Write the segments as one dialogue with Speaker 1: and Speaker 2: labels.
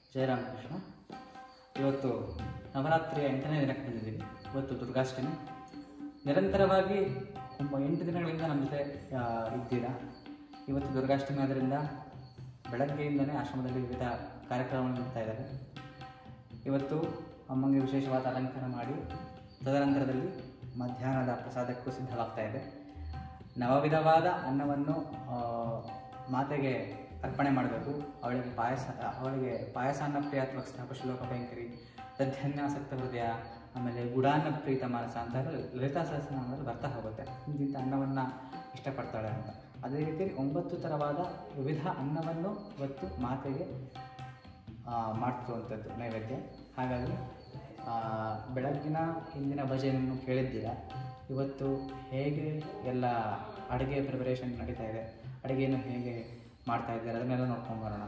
Speaker 1: ಜಯರಾಮಕೃಷ್ಣ ಇವತ್ತು ನವರಾತ್ರಿಯ ಎಂಟನೇ ದಿನಕ್ಕೆ ಬಂದಿದ್ದೀವಿ ಇವತ್ತು ದುರ್ಗಾಷ್ಟಮಿ ನಿರಂತರವಾಗಿ ಒಬ್ಬ ಎಂಟು ದಿನಗಳಿಂದ ನಮ್ಮ ಜೊತೆ ಆ, ಇದ್ದೀರಾ ಇವತ್ತು ದುರ್ಗಾಷ್ಟಮಿ ಆದ್ದರಿಂದ ಬೆಳಗ್ಗೆಯಿಂದಲೇ ಆಶ್ರಮದಲ್ಲಿ ವಿವಿಧ ಕಾರ್ಯಕ್ರಮಗಳು ನಡೀತಾ ಇದ್ದಾರೆ ಇವತ್ತು ಅಮ್ಮಂಗೆ ವಿಶೇಷವಾದ ಅಲಂಕಾರ ಮಾಡಿ ತದನಂತರದಲ್ಲಿ ಮಧ್ಯಾಹ್ನದ ಪ್ರಸಾದಕ್ಕೂ ಸಿದ್ಧವಾಗ್ತಾ ಇದೆ ನವವಿಧವಾದ ಅನ್ನವನ್ನು ಆ, ಮಾತೆಗೆ ಅರ್ಪಣೆ ಮಾಡಬೇಕು ಅವಳಿಗೆ ಪಾಯಸ ಅವಳಿಗೆ ಪಾಯಸಾನ್ನ ಪ್ರಿಯ ತ್ವಕ್ಸ್ಥ ಶ್ಲೋಕ ಭಯಂಕರಿ ತದ್ಧನ್ಯಾಸಕ್ತ ಹೃದಯ ಆಮೇಲೆ ಗುಡಾನ್ನ ಪ್ರೀತ ಮಾನಸ ಅಂತ ಹೇಳಿ ಲಲಿತಾ ಸಹಸ್ರನಾಮದಲ್ಲಿ ಬರ್ತಾ ಹೋಗುತ್ತೆ ಇಂತಿಂಥ ಅನ್ನವನ್ನು ಇಷ್ಟಪಡ್ತಾಳೆ ಅಂತ ಅದೇ ರೀತಿ ಒಂಬತ್ತು ಥರವಾದ ವಿವಿಧ ಅನ್ನವನ್ನು ಇವತ್ತು ಮಾತೆಗೆ ಆ, ಮಾಡ್ತಿರುವಂಥದ್ದು ನೈವೇದ್ಯ ಹಾಗಾಗಿ ಆ, ಬೆಳಗ್ಗಿನ ಹಿಂದಿನ ಭಜನೆಯನ್ನು ಕೇಳಿದ್ದೀರಾ ಇವತ್ತು ಹೇಗೆ ಎಲ್ಲ ಅಡುಗೆ ಪ್ರಿಪರೇಷನ್ ನಡೀತಾ ಇದೆ ಅಡುಗೆಯನ್ನು ಹೇಗೆ ಮಾಡ್ತಾ ಇದ್ದಾರೆ ಅದನ್ನೆಲ್ಲ ನೋಡ್ಕೊಂಡು ಬರೋಣ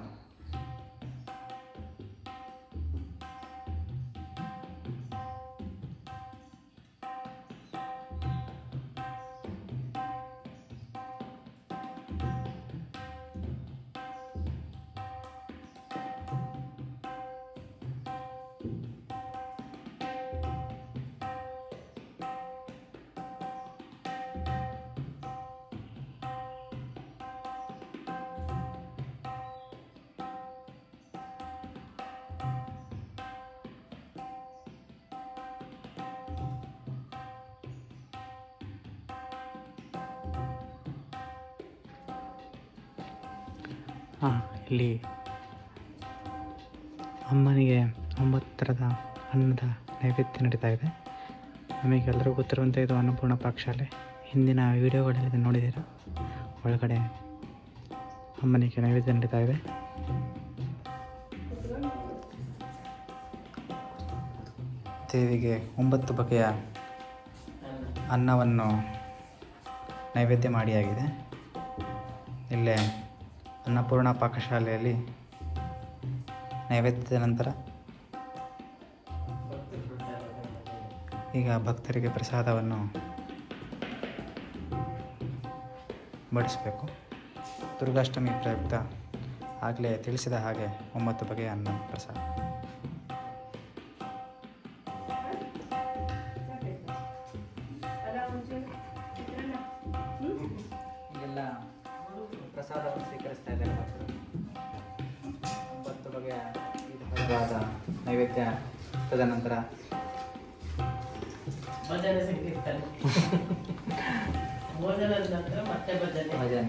Speaker 2: ಹಾಂ ಇಲ್ಲಿ ಅಮ್ಮನಿಗೆ ಒಂಬತ್ತು ಥರದ ಅನ್ನದ ನೈವೇದ್ಯ ನಡೀತಾ ಇದೆ ನಮಗೆಲ್ಲರಿಗೂ ಗೊತ್ತಿರುವಂಥ ಇದು ಅನ್ನಪೂರ್ಣ ಪಾಕಶಾಲೆ ಹಿಂದಿನ ವಿಡಿಯೋಗಳಲ್ಲಿ ನೋಡಿದ್ದೀರ ಒಳಗಡೆ ಅಮ್ಮನಿಗೆ ನೈವೇದ್ಯ ನಡೀತಾ ಇದೆ ದೇವಿಗೆ ಒಂಬತ್ತು ಬಗೆಯ ಅನ್ನವನ್ನು ನೈವೇದ್ಯ ಮಾಡಿಯಾಗಿದೆ ಇಲ್ಲೇ ಅನ್ನಪೂರ್ಣ ಪಾಕಶಾಲೆಯಲ್ಲಿ ನೈವೇದ್ಯದ ನಂತರ ಈಗ ಭಕ್ತರಿಗೆ ಪ್ರಸಾದವನ್ನು ಬಡಿಸಬೇಕು ದುರ್ಗಾಷ್ಟಮಿ ಪ್ರಯುಕ್ತ ಆಗಲೇ ತಿಳಿಸಿದ ಹಾಗೆ ಒಂಬತ್ತು ಬಗೆಯ ಅನ್ನ ಪ್ರಸಾದ
Speaker 1: ಈಗೆಲ್ಲ ಪ್ರಸಾದವನ್ನು ಸ್ವೀಕರಿಸ್ತಾ ಇದ್ದಾರೆ ಭಕ್ತರು ಒಂಬತ್ತು ಬಗೆಯ ವಿಧವಾದ ನೈವೇದ್ಯ ತದನಂತರ
Speaker 3: ಭಜನೆ ಸಂಕೀರ್ತನೆ ಭೋಜನದ ನಂತರ ಮತ್ತೆ ಭಜನೆ
Speaker 1: ಭಜನೆ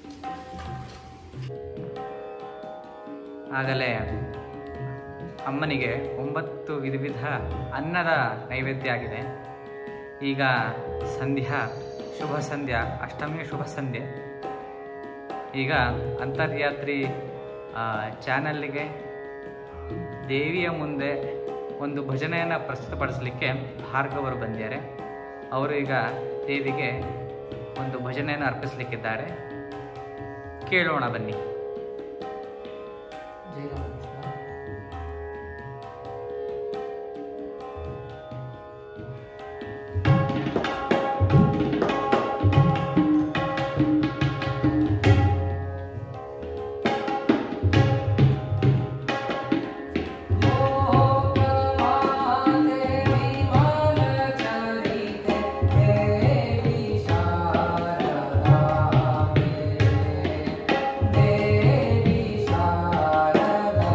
Speaker 2: ಆಗಲೇ ಅಮ್ಮನಿಗೆ ಒಂಬತ್ತು ವಿಧ ವಿಧ ಅನ್ನದ ನೈವೇದ್ಯ ಆಗಿದೆ ಈಗ ಸಂಧ್ಯಾ ಶುಭ ಸಂಧ್ಯಾ ಅಷ್ಟಮಿ ಶುಭ ಸಂಧ್ಯೆ ಈಗ ಅಂತರ್ಯಾತ್ರಿ ಚಾನಲ್ಗೆ ದೇವಿಯ ಮುಂದೆ ಒಂದು ಭಜನೆಯನ್ನು ಪ್ರಸ್ತುತಪಡಿಸಲಿಕ್ಕೆ ಭಾರ್ಗವರು ಬಂದಿದ್ದಾರೆ ಅವರು ಈಗ ದೇವಿಗೆ ಒಂದು ಭಜನೆಯನ್ನು ಅರ್ಪಿಸಲಿಕ್ಕಿದ್ದಾರೆ ಕೇಳೋಣ ಬನ್ನಿ
Speaker 1: ಜಯರಾಮಕೃಷ್ಣ
Speaker 4: ದೇವಿ ಶಾರದಾ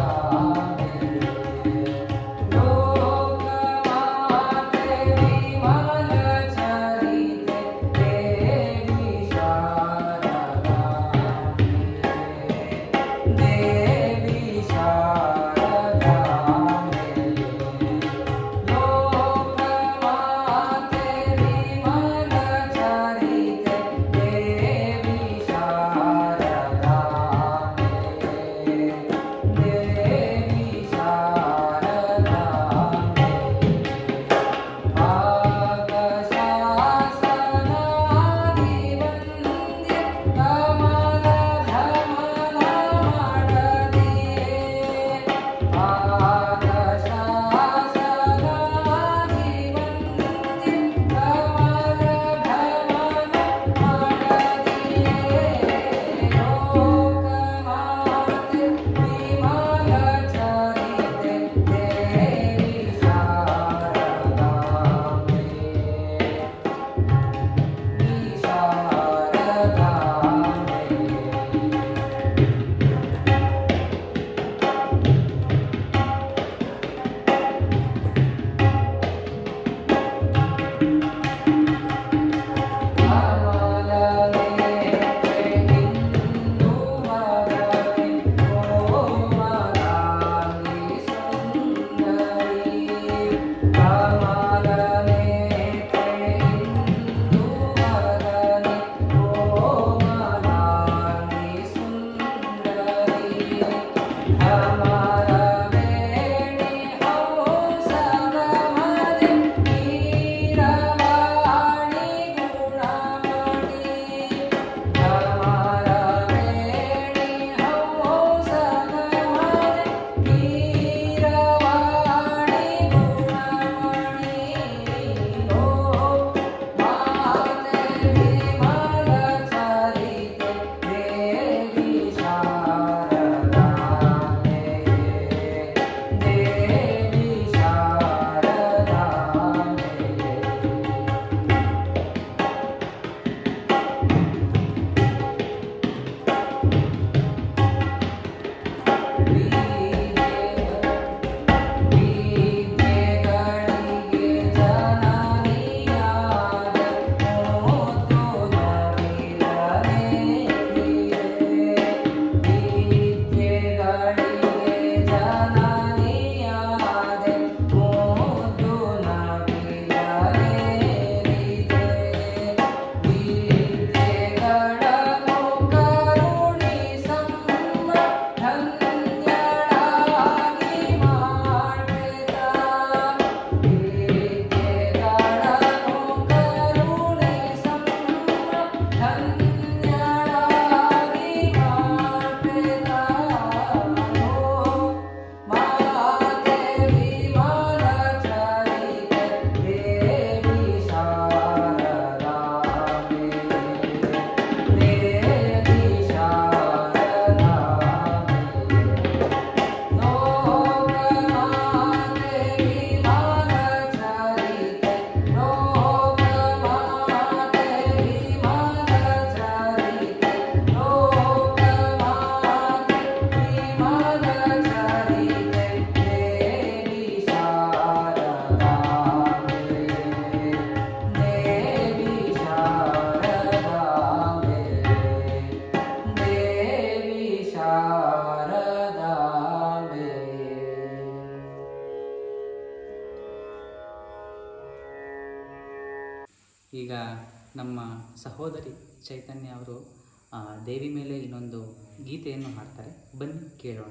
Speaker 1: ಈಗ ನಮ್ಮ ಸಹೋದರಿ ಚೈತನ್ಯ ಅವರು ಆ, ದೇವಿ ಮೇಲೆ ಇನ್ನೊಂದು ಗೀತೆಯನ್ನು ಹಾಡ್ತಾರೆ ಬನ್ನಿ ಕೇಳೋಣ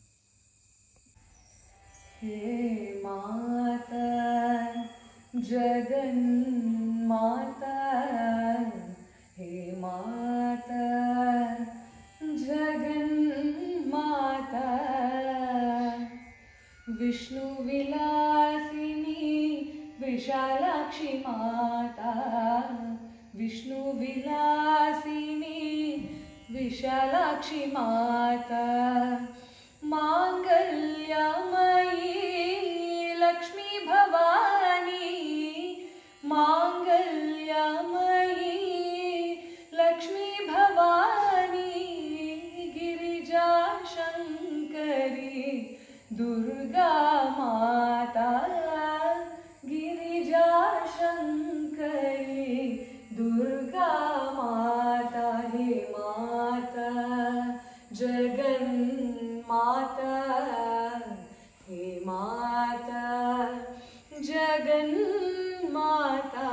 Speaker 4: हे माता जगन्माता हे माता जगन्माता विष्णुविलासिनी विशालाक्षि माता विष्णुविलासिनी विशालाक्षि माता माङ्गल्यमयी लक्ष्मी भवानी माङ्गल्यमयी लक्ष्मी भवानी गिरिजा शङ्करी दुर्गा माता गिरिजा शङ्करी दुर्गा माता हे माता जगन्माता हे माता जगन्माता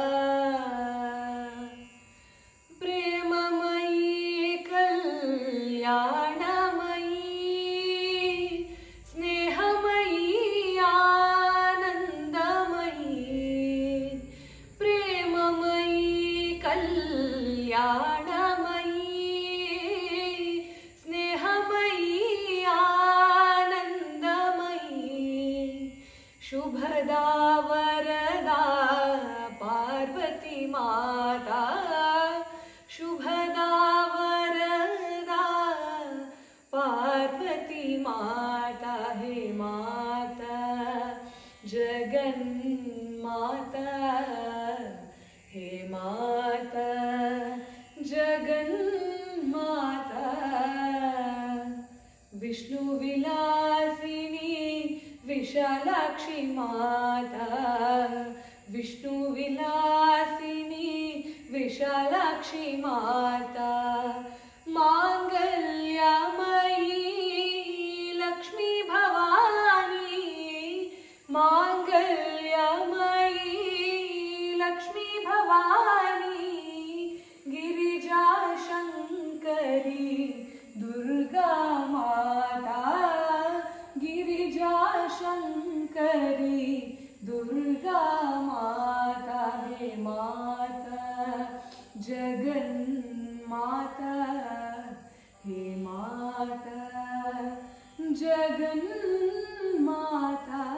Speaker 4: प्रेममयी कल्याणमयी स्नेहमयी आनन्दमयी प्रेममयी कल्याणमयी स्नेहमयी आनन्दमयी शुभदा वरदा पार्वती माता शुभदा वरदा पार्वती माता हे माता जगन्माता हे माता जगन्माता विष्णुविलासिनी विशालाक्षि माता विष्णुविलासिनी विशालाक्षि माता माङ्गल्यमयी लक्ष्मी भवानी माङ्गल्यमयी लक्ष्मी भवानी गिरिजा शङ्करी दुर्गा माता गिरिजा शङ्करी दुर्गा माता हे माता जगन्माता हे माता जगन्माता